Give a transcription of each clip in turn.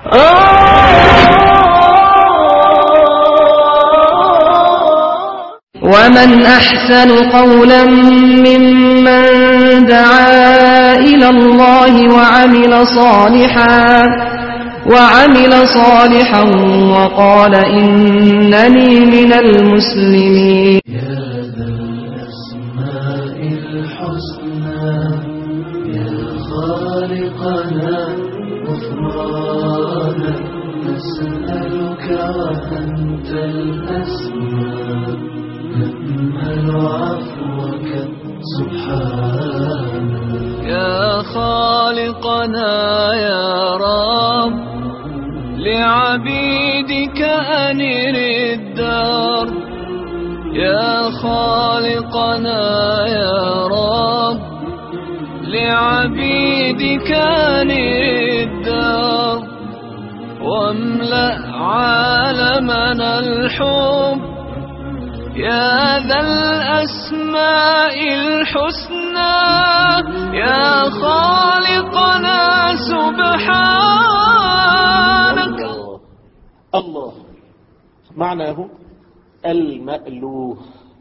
ومن أحسن قولا ممن دعا إلى الله وعمل صالحا وعمل صالحا وقال إنني من المسلمين يا ذا الأسماء الحسنى يا خالقنا غفرانا نسألك وأنت الأسماء نأمل عفوك سبحانك يا خالقنا يا رب لعبيدك أنر الدار يا خالقنا يا رب لعبيدك أنر الدار واملأ عالمنا الحب يا ذا الأسماء الحسنى يا خالقنا سبحانك الله الله معناه المألوه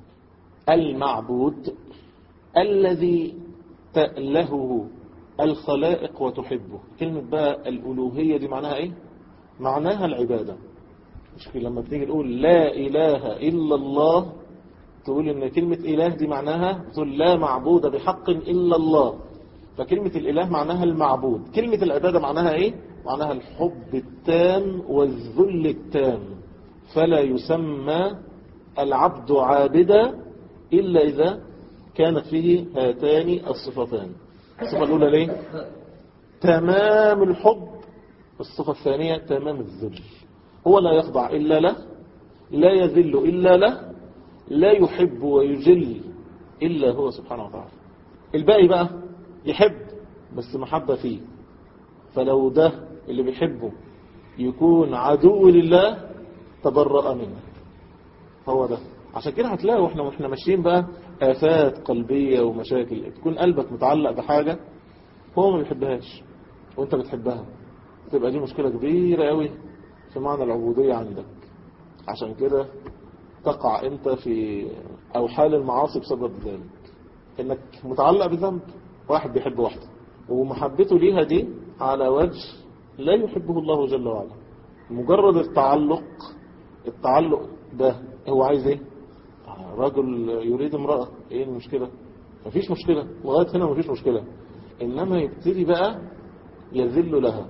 المعبود الذي تألهه الخلائق وتحبه كلمة بقى الألوهية دي معناها ايه معناها العبادة مش في لما بتيجي تقول لا إله إلا الله تقول ان كلمة إله دي معناها تقول لا معبود بحق إلا الله فكلمة الإله معناها المعبود كلمة العبادة معناها ايه معناها الحب التام والذل التام فلا يسمى العبد عابدا إلا إذا كانت فيه هاتان الصفتان الصفة الأولى ليه تمام الحب الصفة الثانية تمام الذل هو لا يخضع إلا له لا يذل إلا له لا يحب ويجل إلا هو سبحانه وتعالى الباقي بقى يحب بس محبة فيه فلو ده اللي بيحبه يكون عدو لله تبرأ منه هو ده عشان كده هتلاقوا احنا واحنا ماشيين بقى آفات قلبية ومشاكل تكون قلبك متعلق بحاجة هو ما بيحبهاش وانت بتحبها تبقى دي مشكلة كبيرة قوي في معنى العبودية عندك عشان كده تقع انت في او حال المعاصي بسبب ذلك انك متعلق بذنب واحد بيحب واحدة ومحبته ليها دي على وجه لا يحبه الله جل وعلا مجرد التعلق التعلق ده هو عايز ايه رجل يريد امرأة ايه المشكلة مفيش مشكلة لغاية هنا مفيش مشكلة انما يبتدي بقى يذل لها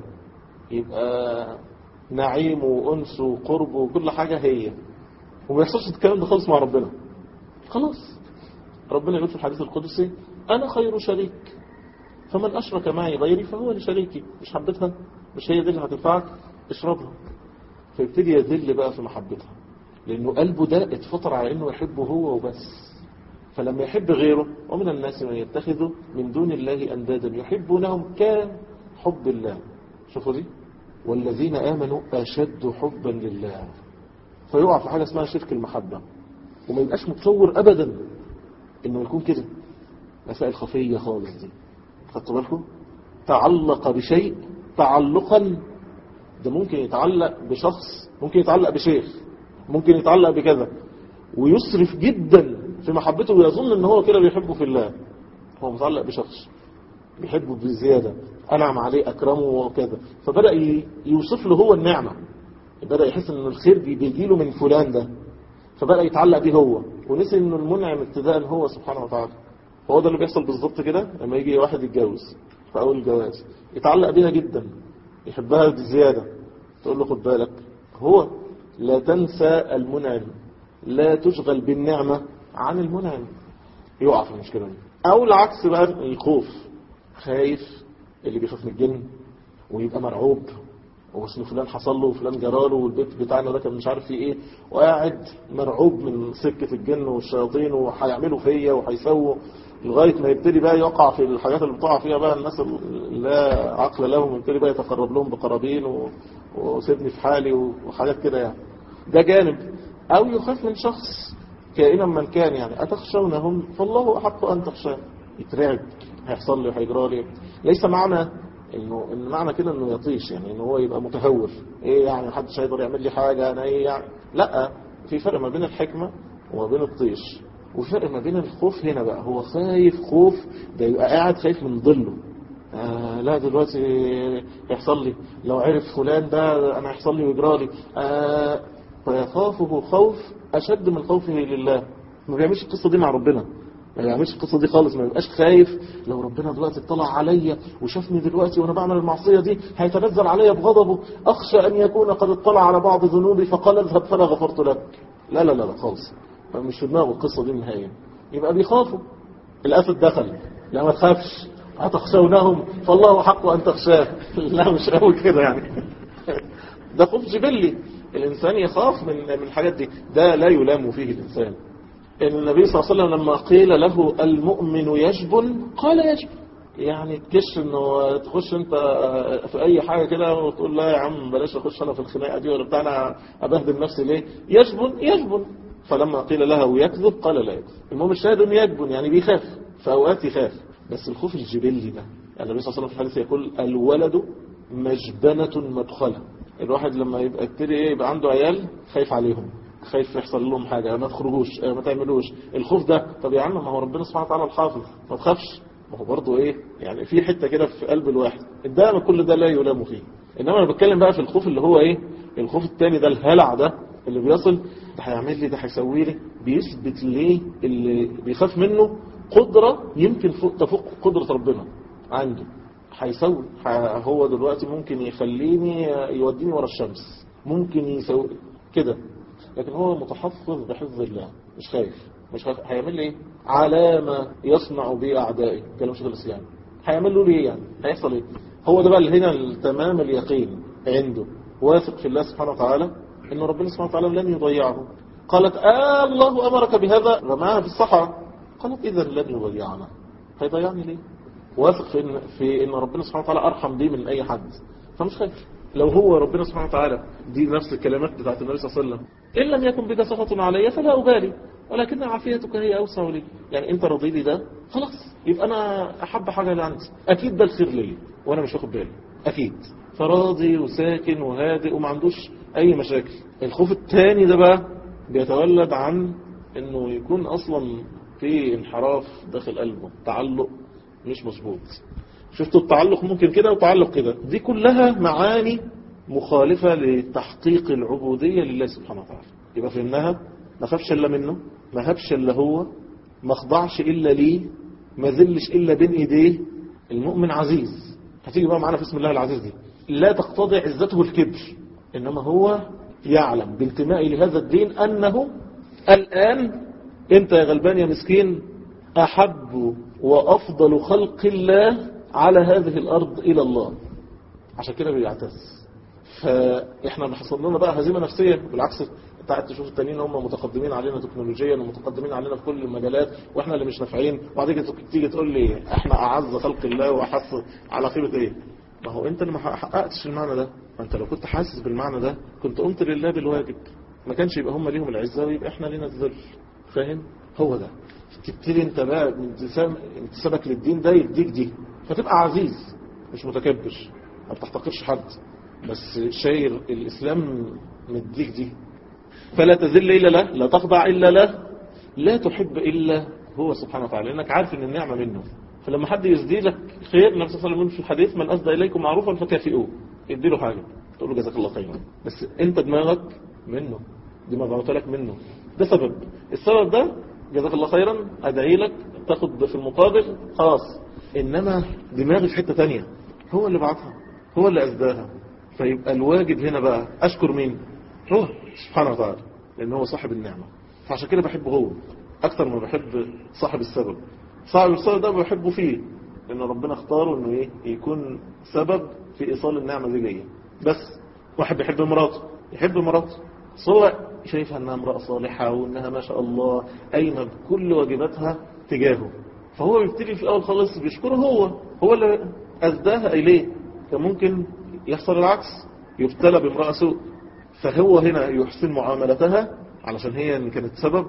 يبقى نعيم وأنس وقرب وكل حاجة هي وما يحصلش الكلام ده خالص مع ربنا خلاص ربنا يقول في الحديث القدسي أنا خير شريك فمن أشرك معي غيري فهو لشريكي مش حبتها مش هي دي اللي هتنفعك اشربها فيبتدي يذل بقى في محبتها لأنه قلبه ده اتفطر على أنه يحبه هو وبس فلما يحب غيره ومن الناس من يتخذ من دون الله أندادا يحبونهم كحب الله شوفوا دي والذين آمنوا أشد حبا لله فيقع في حاجة اسمها شرك المحبة وما يبقاش متصور أبدا إنه يكون كده مسائل خفية خالص دي خدتوا بالكم تعلق بشيء تعلقا ده ممكن يتعلق بشخص ممكن يتعلق بشيخ ممكن يتعلق بكذا ويسرف جدا في محبته ويظن ان هو كده بيحبه في الله هو متعلق بشخص بيحبه بزيادة أنعم عليه أكرمه وكذا فبدأ يوصف له هو النعمة بدأ يحس ان الخير بيجي له من فلان ده فبدأ يتعلق بيه هو ونسي انه المنعم ابتداء هو سبحانه وتعالى فهو ده اللي بيحصل بالظبط كده لما يجي واحد يتجوز في أول الجواز يتعلق بيها جدا يحبها بزيادة تقول له خد بالك هو لا تنسى المنعم لا تشغل بالنعمة عن المنعم يقع في المشكلة دي أو العكس بقى الخوف خايف اللي بيخاف من الجن ويبقى مرعوب وصل فلان حصل له وفلان جراله والبيت بتاعنا ده كان مش عارف فيه ايه وقاعد مرعوب من سكة الجن والشياطين وهيعملوا فيا وهيسووا لغاية ما يبتدي بقى يقع في الحاجات اللي بتقع فيها بقى الناس اللي لا عقل لهم يبتدي بقى يتقرب لهم بقرابين و... وسيبني في حالي وحاجات كده يعني ده جانب او يخاف من شخص كائنا من كان يعني أتخشونهم فالله أحق أن تخشاه يترعب هيحصل لي وهيجرى لي ليس معنى انه ان معنى كده انه يطيش يعني انه هو يبقى متهور ايه يعني محدش هيقدر يعمل لي حاجه انا ايه يعني لا في فرق ما بين الحكمه وما بين الطيش وفرق ما بين الخوف هنا بقى هو خايف خوف ده يبقى قاعد خايف من ظله آه لا دلوقتي يحصل لي لو عرف فلان ده انا هيحصل لي ويجرى لي آه فيخافه خوف اشد من خوفه لله ما بيعملش القصه دي مع ربنا ما بيعملش القصه دي خالص ما يبقاش خايف لو ربنا دلوقتي اطلع عليا وشافني دلوقتي وانا بعمل المعصيه دي هيتنزل عليا بغضبه اخشى ان يكون قد اطلع على بعض ذنوبي فقال اذهب فانا غفرت لك لا لا لا لا خالص مش في دماغه القصه دي نهائيا يبقى بيخافوا الاسد دخل لا ما تخافش هتخشونهم فالله حق ان تخشاه لا مش قوي كده يعني ده خوف جبلي الانسان يخاف من من الحاجات دي ده لا يلام فيه الانسان النبي صلى الله عليه وسلم لما قيل له المؤمن يجبن قال يجبن يعني تكش انه تخش انت في اي حاجة كده وتقول لا يا عم بلاش اخش انا في الخناقة دي ولا بتاع انا ابهدل نفسي ليه يجبن يجبن فلما قيل له ويكذب قال لا يكذب المهم الشاهد انه يجبن يعني بيخاف في اوقات يخاف بس الخوف الجبلي ده يعني النبي صلى الله عليه وسلم في الحديث يقول الولد مجبنة مدخلة الواحد لما يبقى يبتدي ايه يبقى عنده عيال خايف عليهم خايف يحصل لهم حاجة ما تخرجوش ما تعملوش الخوف ده طب يا عم ما هو ربنا سبحانه وتعالى الحافظ ما تخافش ما هو برضه ايه يعني في حتة كده في قلب الواحد ده كل ده لا يلام فيه انما انا بتكلم بقى في الخوف اللي هو ايه الخوف التاني ده الهلع ده اللي بيصل ده هيعمل لي ده هيسوي لي بيثبت ليه اللي بيخاف منه قدرة يمكن تفوق قدرة ربنا عنده هيسوي هو دلوقتي ممكن يخليني يوديني ورا الشمس ممكن يسوي كده لكن هو متحفظ بحفظ الله مش خايف مش خايف هيعمل لي ايه علامة يصنع بي اعدائي كلام شيخ الاسلام هيعمل له ليه يعني هيحصل ايه هو ده بقى اللي هنا تمام اليقين عنده واثق في الله سبحانه وتعالى ان ربنا سبحانه وتعالى لن يضيعه قالت آه الله امرك بهذا رماها في الصحراء قالت اذا لن يضيعنا هيضيعني ليه واثق في ان في ان ربنا سبحانه وتعالى ارحم بيه من اي حد فمش خايف لو هو ربنا سبحانه وتعالى دي نفس الكلمات بتاعت النبي صلى الله عليه وسلم إن لم يكن بك سخط علي فلا أبالي ولكن عافيتك هي أوسع لي يعني أنت رضي لي ده خلاص يبقى أنا أحب حاجة اللي عندي أكيد ده الخير لي وأنا مش واخد بالي أكيد فراضي وساكن وهادئ وما عندوش أي مشاكل الخوف الثاني ده بقى بيتولد عن أنه يكون أصلا في انحراف داخل قلبه تعلق مش مظبوط شفتوا التعلق ممكن كده وتعلق كده دي كلها معاني مخالفة لتحقيق العبودية لله سبحانه وتعالى يبقى فهمناها ما خافش إلا منه ما هبش إلا هو ما خضعش إلا ليه ما ذلش إلا بين إيديه المؤمن عزيز هتيجي بقى معانا في اسم الله العزيز دي لا تقتضي عزته الكبر إنما هو يعلم بانتمائه لهذا الدين أنه الآن أنت يا غلبان يا مسكين أحب وأفضل خلق الله على هذه الأرض إلى الله عشان كده بيعتز فإحنا اللي حصل لنا بقى هزيمة نفسية بالعكس انت قاعد تشوف التانيين هم متقدمين علينا تكنولوجيا ومتقدمين علينا في كل المجالات واحنا اللي مش نافعين وبعدين تيجي تقول لي احنا اعز خلق الله واحس على قيمه ايه ما هو انت اللي ما حققتش المعنى ده ما انت لو كنت حاسس بالمعنى ده كنت قمت لله بالواجب ما كانش يبقى هم ليهم العزه ويبقى احنا لينا الذل فاهم هو ده تبتدي انت بقى انتسام انتسابك للدين ده يديك دي فتبقى عزيز مش متكبر ما بتحتقرش حد بس شاير الإسلام مديك دي فلا تذل إلا له لا تخضع إلا له لا تحب إلا هو سبحانه وتعالى لأنك عارف أن النعمة منه فلما حد يسدي لك خير النبي صلى الله عليه وسلم في الحديث من أسدى إليكم معروفا فكافئوه ادي له حاجة تقول له جزاك الله خيرا بس انت دماغك منه دماغ لك منه ده سبب السبب ده جزاك الله خيرا ادعي لك تاخد في المقابل خلاص انما دماغي في حتة تانية هو اللي بعتها هو اللي أسداها فيبقى الواجب هنا بقى أشكر مين هو سبحانه وتعالى لأن هو صاحب النعمة فعشان كده بحبه هو أكثر ما بحب صاحب السبب صاحب السبب ده بحبه فيه لأن ربنا اختاره أنه إيه يكون سبب في إيصال النعمة دي ليا بس واحد بيحب مراته يحب مراته سواء شايفها أنها امرأة صالحة وأنها ما شاء الله قايمة بكل واجباتها تجاهه فهو بيبتدي في الأول خالص بيشكره هو هو اللي أزداها إليه كان ممكن يحصل العكس يبتلى بامرأة سوء فهو هنا يحسن معاملتها علشان هي إن كانت سبب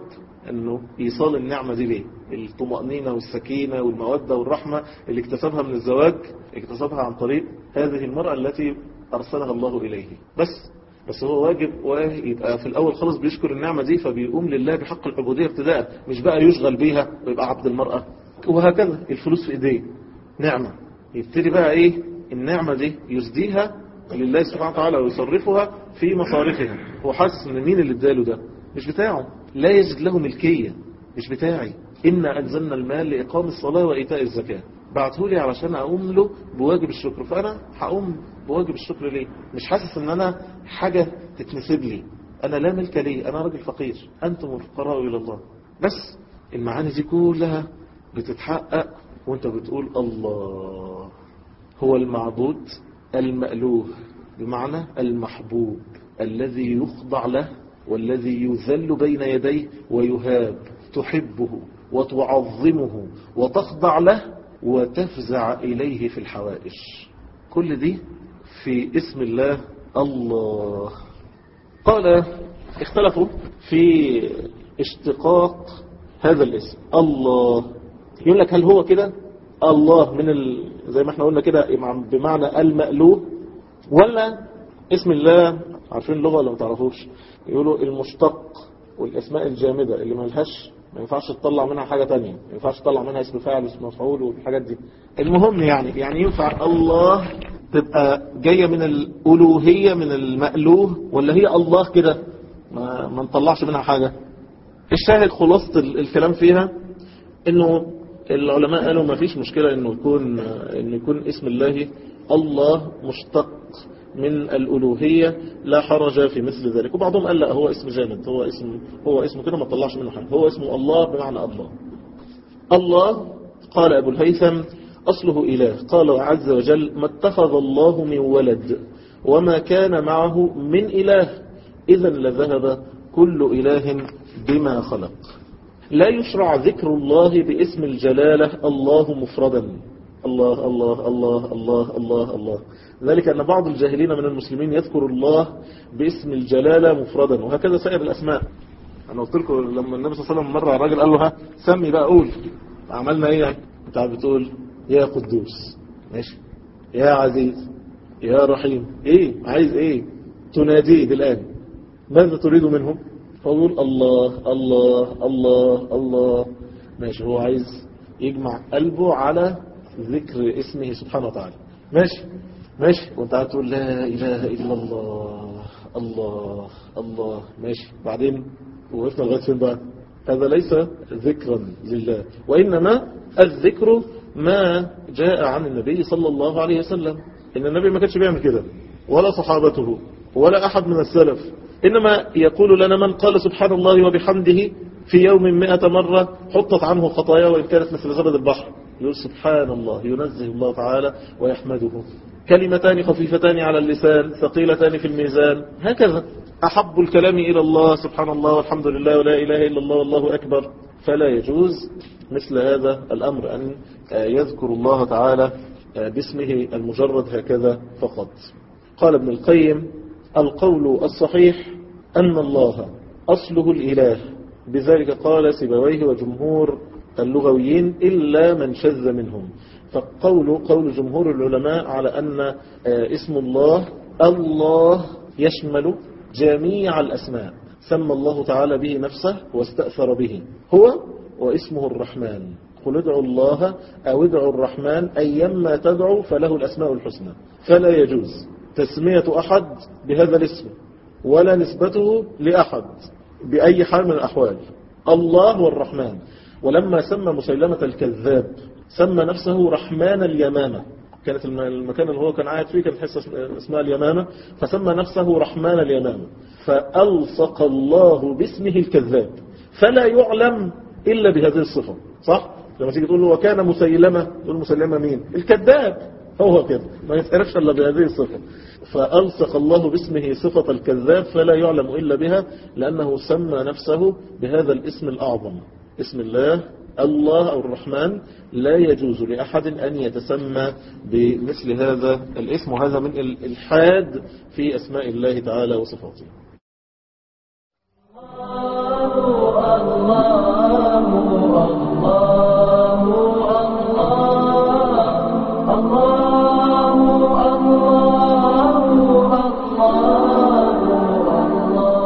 انه ايصال النعمة دي ليه الطمأنينة والسكينة والمودة والرحمة اللي اكتسبها من الزواج اكتسبها عن طريق هذه المرأة التي ارسلها الله اليه بس بس هو واجب ويبقى في الاول خالص بيشكر النعمة دي فبيقوم لله بحق العبودية ابتداء مش بقى يشغل بيها ويبقى عبد المرأة وهكذا الفلوس في ايديه نعمة يبتدي بقى ايه النعمة دي يسديها لله سبحانه وتعالى ويصرفها في مصارفها هو حاسس ان مين اللي اداله ده مش بتاعه لا يجد له ملكية مش بتاعي إنا أنزلنا المال لإقام الصلاة وإيتاء الزكاة بعته لي علشان أقوم له بواجب الشكر فأنا هقوم بواجب الشكر ليه مش حاسس ان أنا حاجة تتنسب لي أنا لا ملك لي أنا راجل فقير أنتم الفقراء إلى الله بس المعاني دي كلها بتتحقق وانت بتقول الله هو المعبود المألوه بمعنى المحبوب الذي يخضع له والذي يذل بين يديه ويهاب تحبه وتعظمه وتخضع له وتفزع إليه في الحوائج كل دي في اسم الله الله قال اختلفوا في اشتقاق هذا الاسم الله يقول لك هل هو كده الله من ال... زي ما احنا قلنا كده بمعنى المألوه ولا اسم الله عارفين اللغة ولا ما تعرفوش يقولوا المشتق والاسماء الجامدة اللي ملهاش ما ينفعش تطلع منها حاجة تانية ما ينفعش تطلع منها اسم فاعل اسم مفعول والحاجات دي المهم يعني يعني ينفع الله تبقى جاية من الألوهية من المألوه ولا هي الله كده ما, ما نطلعش منها حاجة الشاهد خلاصة الكلام فيها انه العلماء قالوا ما فيش مشكلة انه يكون انه يكون اسم الله الله مشتق من الألوهية لا حرج في مثل ذلك وبعضهم قال لا هو اسم جامد هو اسم هو اسمه كده ما طلعش منه حاجة هو اسمه الله بمعنى الله الله قال أبو الهيثم أصله إله قال عز وجل ما اتخذ الله من ولد وما كان معه من إله إذا لذهب كل إله بما خلق لا يشرع ذكر الله باسم الجلالة الله مفردا الله الله الله الله الله الله ذلك أن بعض الجاهلين من المسلمين يذكر الله باسم الجلالة مفردا وهكذا سائر الأسماء أنا قلت لكم لما النبي صلى الله عليه وسلم مرة الراجل قال له ها سمي بقى قول عملنا ايه يعني انت بتقول يا قدوس ماشي يا عزيز يا رحيم ايه عايز ايه تناديه الآن ماذا تريد منه فقول الله الله الله الله ماشي هو عايز يجمع قلبه على ذكر اسمه سبحانه وتعالى ماشي ماشي وانت قاعد تقول لا إله إلا الله الله الله ماشي بعدين وقفنا لغاية فين بقى هذا ليس ذكرا لله وإنما الذكر ما جاء عن النبي صلى الله عليه وسلم إن النبي ما كانش بيعمل كده ولا صحابته ولا أحد من السلف إنما يقول لنا من قال سبحان الله وبحمده في يوم مئة مرة حطت عنه خطايا وإن كانت مثل زبد البحر يقول سبحان الله ينزه الله تعالى ويحمده كلمتان خفيفتان على اللسان ثقيلتان في الميزان هكذا أحب الكلام إلى الله سبحان الله والحمد لله ولا إله إلا الله والله أكبر فلا يجوز مثل هذا الأمر أن يذكر الله تعالى باسمه المجرد هكذا فقط قال ابن القيم القول الصحيح أن الله أصله الإله بذلك قال سبويه وجمهور اللغويين إلا من شذ منهم فقول قول جمهور العلماء على أن اسم الله الله يشمل جميع الأسماء سمى الله تعالى به نفسه واستأثر به هو واسمه الرحمن قل ادعوا الله أو ادعوا الرحمن أيما تدعوا فله الأسماء الحسنى فلا يجوز تسمية أحد بهذا الاسم ولا نسبته لأحد بأي حال من الأحوال الله والرحمن ولما سمى مسيلمة الكذاب سمى نفسه رحمن اليمامة كانت المكان اللي هو كان قاعد فيه كانت حصة اسمها اليمامة فسمى نفسه رحمن اليمامة فألصق الله باسمه الكذاب فلا يعلم إلا بهذه الصفة صح؟ لما تيجي تقول له وكان مسيلمة تقول مسيلمة مين؟ الكذاب هو كده ما يتعرفش إلا بهذه الصفة فألصق الله باسمه صفة الكذاب فلا يعلم إلا بها لأنه سمى نفسه بهذا الاسم الأعظم اسم الله الله أو الرحمن لا يجوز لأحد أن يتسمى بمثل هذا الاسم وهذا من الإلحاد في أسماء الله تعالى وصفاته الله الله